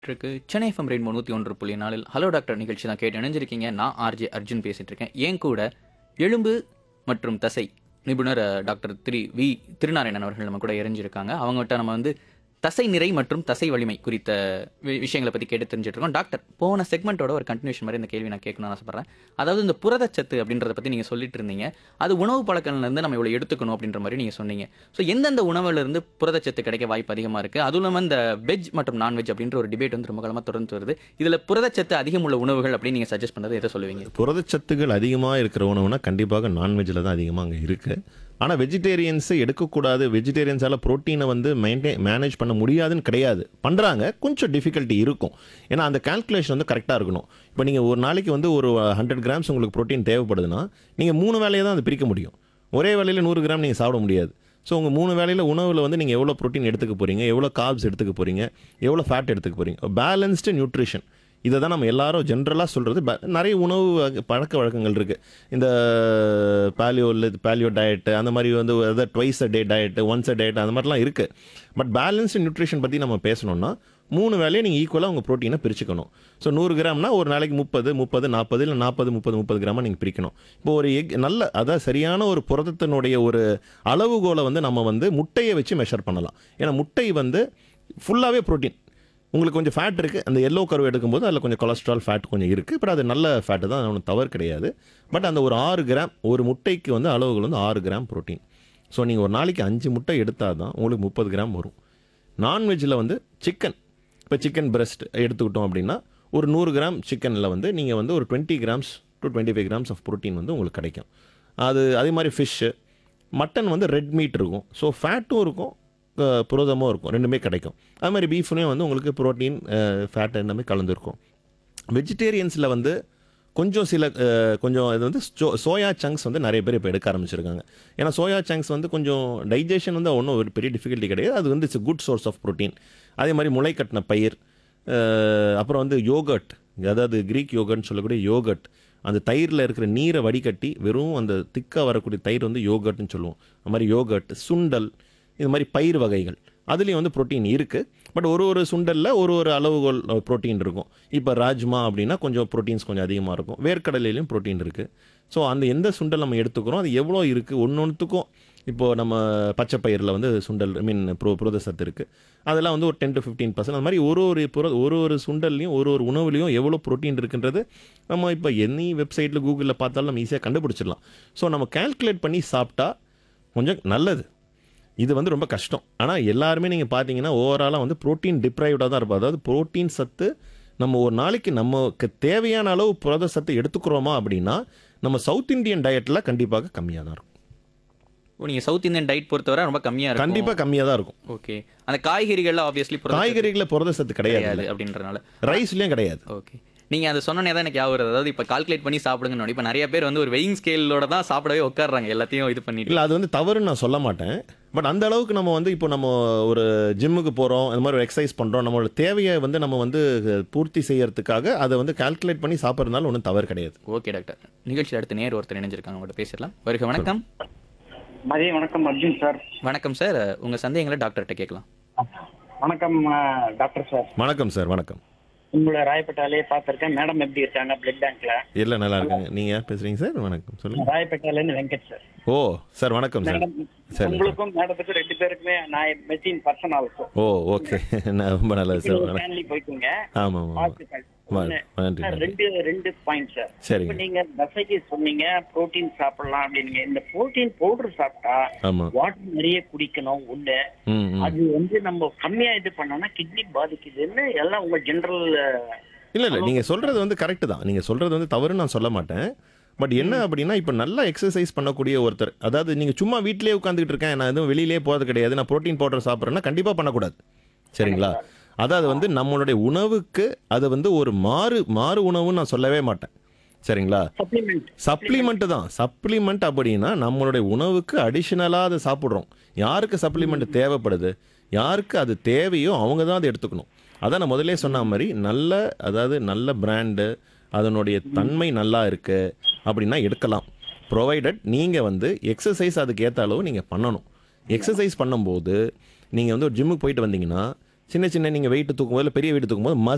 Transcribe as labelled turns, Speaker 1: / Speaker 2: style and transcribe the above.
Speaker 1: இருக்கு Chennai FM rainbow நூற்றி ஒன்று புள்ளி நாலில் ஹலோ டாக்டர் நிகழ்ச்சி தான் கேட்டு இணைஞ்சிருக்கீங்க நான் ஆர்ஜே அர்ஜுன் பேசிட்டு இருக்கேன் என் கூட எலும்பு மற்றும் தசை நிபுணர் அஹ், டாக்டர் திரு வி திருநாராயணன் அவர்கள் நம்ம கூட இறைஞ்சிருக்காங்க அவங்ககிட்ட நம்ம வந்து தசை நிறை மற்றும் தசை வலிமை குறித்த வி- விஷயங்களை பற்றி கேட்டு தெரிஞ்சுட்டு இருக்கோம் டாக்டர் போன செக்மெண்ட்டோட ஒரு கண்டினியூஷன் மாதிரி இந்த கேள்வி நான் கேட்கணும்னு ஆசைப்பட்றேன் அதாவது இந்த புரதச்சத்து அப்படின்றத பற்றி நீங்கள் சொல்லிட்டு இருந்தீங்க அது உணவு பழக்கங்கள்லேருந்து நம்ம இவ்வளோ எடுத்துக்கணும் அப்படின்ற மாதிரி நீங்கள் சொன்னீங்க ஸோ எந்தெந்த உணவுல இருந்து புரதச்சத்து கிடைக்க வாய்ப்பு அதிகமாக இருக்குது அதுவும் இல்லாமல் இந்த வெஜ் மற்றும் நான்வெஜ் அப்படின்ற ஒரு டிபேட் வந்து ரொம்ப காலமாக தொடர்ந்து வருது இதில் புரதச்சத்து அதிகம் உள்ள உணவுகள் அப்படின்னு நீங்கள் சஜஸ்ட் பண்ணது எதை சொல்லுவீங்க
Speaker 2: புரதச்சத்துகள் அதிகமாக இருக்கிற உணவுனா கண்டிப்பாக நான்வெஜ்ஜில் தான் அதிகமாக அங்கே இருக்குது ஆனால் வெஜிடேரியன்ஸு எடுக்கக்கூடாது வெஜிடேரியன்ஸால் ப்ரோட்டீனை வந்து மெயின்டைன் மேனேஜ் பண்ண முடியாதுன்னு கிடையாது பண்ணுறாங்க கொஞ்சம் டிஃபிகல்ட்டி இருக்கும் ஏன்னா அந்த கால்குலேஷன் வந்து கரெக்டாக இருக்கணும் இப்போ நீங்கள் ஒரு நாளைக்கு வந்து ஒரு ஹண்ட்ரட் கிராம்ஸ் உங்களுக்கு ப்ரோட்டீன் தேவைப்படுதுன்னா நீங்கள் மூணு வேலையை தான் அதை பிரிக்க முடியும் ஒரே வேலையில் நூறு கிராம் நீங்கள் சாப்பிட முடியாது ஸோ உங்கள் மூணு வேளையில் உணவில் வந்து நீங்கள் எவ்வளோ ப்ரோட்டீன் எடுத்துக்க போகிறீங்க எவ்வளோ கார்ப்ஸ் எடுத்துக்க போகிறீங்க எவ்வளோ ஃபேட் எடுத்துக்க போகிறீங்க பேலன்ஸ்டு நியூட்ரிஷன் இதை தான் நம்ம எல்லாரும் ஜென்ரலாக சொல்கிறது நிறைய உணவு வகை- பழக்க வழக்கங்கள் இருக்குது இந்த பேலியோ இல்லை பேலியோ டயட்டு அந்த மாதிரி வந்து அதாவது twice a day diet once a diet அந்த மாதிரிலாம் இருக்குது பட் பேலன்ஸ்டு நியூட்ரிஷன் பற்றி நம்ம பேசணும்னா மூணு வேலையை நீங்கள் ஈக்குவலாக உங்கள் ப்ரோட்டீனை பிரிச்சுக்கணும் ஸோ நூறு கிராம்னா ஒரு நாளைக்கு முப்பது முப்பது நாற்பது இல்லை நாற்பது முப்பது முப்பது கிராமாக நீங்கள் பிரிக்கணும் இப்போ ஒரு எக் நல்ல அதாவது சரியான ஒரு புரதத்தினுடைய ஒரு அளவுகோலை வந்து நம்ம வந்து முட்டையை வச்சு மெஷர் பண்ணலாம் ஏன்னா முட்டை வந்து ஃபுல்லாகவே ப்ரோட்டீன் உங்களுக்கு கொஞ்சம் ஃபேட் இருக்குது அந்த எல்லோ கருவு எடுக்கும்போது அதில் கொஞ்சம் கொலஸ்ட்ரால் ஃபேட் கொஞ்சம் இருக்குது பட் அது நல்ல ஃபேட்டு தான் ஒன்றும் தவறு கிடையாது பட் அந்த ஒரு ஆறு கிராம் ஒரு முட்டைக்கு வந்து அளவுகள் வந்து ஆறு கிராம் ப்ரோட்டீன் ஸோ நீங்கள் ஒரு நாளைக்கு அஞ்சு முட்டை எடுத்தால் தான் உங்களுக்கு முப்பது கிராம் வரும் நான்வெஜ்ஜில் வந்து சிக்கன் இப்போ சிக்கன் பிரஸ்ட் எடுத்துக்கிட்டோம் அப்படின்னா ஒரு நூறு கிராம் சிக்கனில் வந்து நீங்கள் வந்து ஒரு twenty grams to twenty five grams of protein வந்து உங்களுக்கு கிடைக்கும் அது அதே மாதிரி ஃபிஷ்ஷு மட்டன் வந்து ரெட் மீட் இருக்கும் ஸோ ஃபேட்டும் இருக்கும் அஹ், புரதமும் இருக்கும் ரெண்டுமே கிடைக்கும் அது மாதிரி பீஃப்லேயும் வந்து உங்களுக்கு ப்ரோட்டீன் ஃபேட் எல்லாமே கலந்துருக்கும் வெஜிடேரியன்ஸில் வந்து கொஞ்சம் சில அஹ், கொஞ்சம் இது வந்து சோ- சோயா சங்க்ஸ் வந்து நிறைய பேர் இப்போ எடுக்க ஆரம்பிச்சிருக்காங்க ஏன்னா சோயா சங்க்ஸ் வந்து கொஞ்சம் டைஜஷன் வந்து ஒன்றும் ஒரு பெரிய டிஃபிகல்ட்டி கிடையாது அது வந்து it's good source of protein அதே மாதிரி முளை கட்டின பயிர் அஹ், அப்புறம் வந்து யோகர்ட் அதாவது கிரீக் யோகர்ட்னு சொல்லக்கூடிய யோகர்ட் அந்த தயிரில் இருக்கிற நீரை வடிகட்டி வெறும் அந்த திக்காக வரக்கூடிய தயிர் வந்து யோகர்ட்னு சொல்லுவோம் அது மாதிரி யோகர்ட் சுண்டல் இது மாதிரி பயிர் வகைகள் அதுலேயும் வந்து புரோட்டீன் இருக்குது பட் ஒரு ஒரு சுண்டலில் ஒரு ஒரு அளவுகோல் புரோட்டீன் இருக்கும் இப்போ ராஜ்மா அப்படின்னா கொஞ்சம் ப்ரோட்டீன்ஸ் கொஞ்சம் அதிகமாக இருக்கும் வேர்க்கடலையிலையும் புரோட்டீன் இருக்குது ஸோ அந்த எந்த சுண்டல் நம்ம எடுத்துக்கிறோம் அது எவ்வளோ இருக்குது ஒன்று ஒன்றுத்துக்கும் இப்போது நம்ம பச்சை பயிரில் வந்து சுண்டல் ஐ மீன் ப்ரோ புரத சத்து இருக்குது அதெல்லாம் வந்து ஒரு டென் டு ஃபிஃப்டீன் பர்சன்ட் அந்த மாதிரி ஒரு ஒரு புர ஒரு ஒரு சுண்டல்லையும் ஒரு ஒரு உணவுலையும் எவ்வளோ புரோட்டீன் இருக்குன்றது நம்ம இப்போ எனி வெப்சைட்டில் கூகுளில் பார்த்தாலும் நம்ம ஈஸியாக கண்டுபிடிச்சிடலாம் ஸோ நம்ம கால்குலேட் பண்ணி சாப்பிட்டா கொஞ்சம் நல்லது இது வந்து ரொம்ப கஷ்டம் ஆனால் எல்லாருமே நீங்கள் பார்த்தீங்கன்னா ஓவராலாக வந்து புரோட்டீன் டிப்ரைவ்டாக தான் இருப்போம் அதாவது புரோட்டீன் சத்து நம்ம ஒரு நாளைக்கு நமக்கு தேவையான அளவு புரத சத்து எடுத்துக்கிறோமா அப்படின்னா நம்ம சவுத் இந்தியன் டயட்டில் கண்டிப்பாக கம்மியாக தான் இருக்கும்
Speaker 1: ஓ நீங்கள் சவுத் இந்தியன் டயட் பொறுத்தவரை ரொம்ப கம்மியாக இருக்கும்
Speaker 2: கண்டிப்பாக கம்மியாக தான் இருக்கும்
Speaker 1: ஓகே அந்த காய்கறிகள்ல ஆப்வியஸ்லி
Speaker 2: காய்கறிகளில் புரத சத்து கிடையாது
Speaker 1: கிடையாது அப்படின்றனால
Speaker 2: ரைஸ்லேயும் கிடையாது
Speaker 1: ஓகே நீங்க அதை சொன்னனே தான் எனக்கு ஞாபகம் வருது அதாவது இப்போ கால்குலேட் பண்ணி சாப்பிடுங்கன்னு இப்போ நிறைய பேர் வந்து ஒரு வெயிங் ஸ்கேலோட தான் சாப்பிடவே உட்காடுறாங்க எல்லாத்தையும் இது பண்ணிட்டு
Speaker 2: இல்லை அது வந்து தவறுன்னு நான் சொல்ல மாட்டேன் பட் அந்த அளவுக்கு நம்ம வந்து இப்போ நம்ம ஒரு ஜிம்முக்கு போகிறோம் அந்த மாதிரி ஒரு எக்ஸசைஸ் பண்ணுறோம் நம்மளோட தேவையை வந்து நம்ம வந்து பூர்த்தி செய்யறதுக்காக அதை வந்து கால்குலேட் பண்ணி சாப்பிட்றதுனால ஒன்றும் தவறு கிடையாது
Speaker 1: ஓகே டாக்டர் நிகழ்ச்சியில் அடுத்து நேர் ஒருத்தர் இணைஞ்சிருக்காங்க உங்கள்கிட்ட பேசிடலாம் வருக வணக்கம்
Speaker 3: மதிய வணக்கம் அர்ஜுன் சார்
Speaker 1: வணக்கம் சார் உங்க சந்தேகங்களை டாக்டர்கிட்ட கேட்கலாம்
Speaker 3: வணக்கம் அஹ், டாக்டர் சார்
Speaker 2: வணக்கம் சார் வணக்கம்
Speaker 3: உங்களை ராயப்பேட்டாலே பார்த்திருக்கேன் மேடம் எப்படி இருக்காங்க பிளட் பேங்க்ல
Speaker 2: இல்லை நல்லா இருக்காங்க நீங்கள் யார் பேசுகிறீங்க சார் வணக்கம் சொல்லுங்கள்
Speaker 3: ராயப்பேட்டால இருந்து வெங்கட் சார்
Speaker 2: ஓ சார் வணக்கம் சார்
Speaker 3: மேடம்
Speaker 2: சரி
Speaker 3: உங்களுக்கும் மேடத்துக்கும் ரெண்டு பேருக்குமே நான் machine person also
Speaker 2: oh okay நான் ரொம்ப நல்லது சார் வணக்கம்
Speaker 3: ஃபேமிலி போயிட்டுங்க
Speaker 2: ஆமாம் ஆமாம்
Speaker 3: வாழ்த்துக்கள்.
Speaker 2: வா-
Speaker 3: ஒண்ணு,
Speaker 2: நன்றி,
Speaker 3: சார்,
Speaker 2: நன்றி.
Speaker 3: ரெண்டு ரெண்டு பாயிண்ட் சார்
Speaker 2: சரிங்க.
Speaker 3: இப்ப நீங்க தசைக்கு சொன்னீங்க புரோட்டீன் சாப்பிடலாம் அப்படின்னீங்க இந்த புரோட்டீன் பவுடர் சாப்பிட்டா
Speaker 2: ஆமாம்
Speaker 3: வாட்டர் நிறைய குடிக்கணும் ஒண்ணு
Speaker 2: ம் ம்
Speaker 3: அது வந்து நம்ம கம்மியா இது பண்ணோம்னா கிட்னி பாதிக்குதுன்னு எல்லாம் உங்க ஜெனரல்
Speaker 2: இல்லை இல்லை நீங்கள் சொல்கிறது வந்து கரெக்டு தான் நீங்கள் சொல்கிறது வந்து தவறுன்னு நான் சொல்ல மாட்டேன் பட் என்ன அப்படின்னா இப்போ நல்லா எக்ஸசைஸ் பண்ணக்கூடிய ஒருத்தர் அதாவது நீங்கள் சும்மா வீட்டிலேயே உட்காந்துக்கிட்டு இருக்கேன் நான் எதுவும் வெளியிலேயே போகிறது கிடையாது நான் ப்ரோட்டீன் பவுடர் சாப்பிட்றேன்னா கண்டிப்பாக பண்ணக்கூடாது சரிங்களா அதாவது வந்து நம்மளுடைய உணவுக்கு அது வந்து ஒரு மாறு மாறு உணவுன்னு நான் சொல்லவே மாட்டேன் சரிங்களா
Speaker 3: சப்ளிமெண்ட்
Speaker 2: சப்ளிமெண்ட் தான் சப்ளிமெண்ட் அப்படின்னா நம்மளுடைய உணவுக்கு அடிஷ்னலாக அதை சாப்பிட்றோம் யாருக்கு சப்ளிமெண்ட் தேவைப்படுது யாருக்கு அது தேவையோ அவங்க தான் அதை எடுத்துக்கணும் அதான் நான் முதல்ல சொன்ன மாதிரி நல்ல அதாவது நல்ல பிராண்டு அதனுடைய தன்மை நல்லா இருக்கு அப்படின்னா எடுக்கலாம் ப்ரொவைடட் நீங்கள் வந்து எக்ஸசைஸ் அதுக்கு ஏற்ற அளவு நீங்கள் பண்ணணும் எக்ஸசைஸ் பண்ணும்போது நீங்கள் வந்து ஒரு ஜிம்முக்கு போயிட்டு வந்தீங்கன்னா சின்ன சின்ன நீங்கள் வெயிட் தூக்கும்போது இல்லை பெரிய வெயிட் தூக்கும்போது மஸ்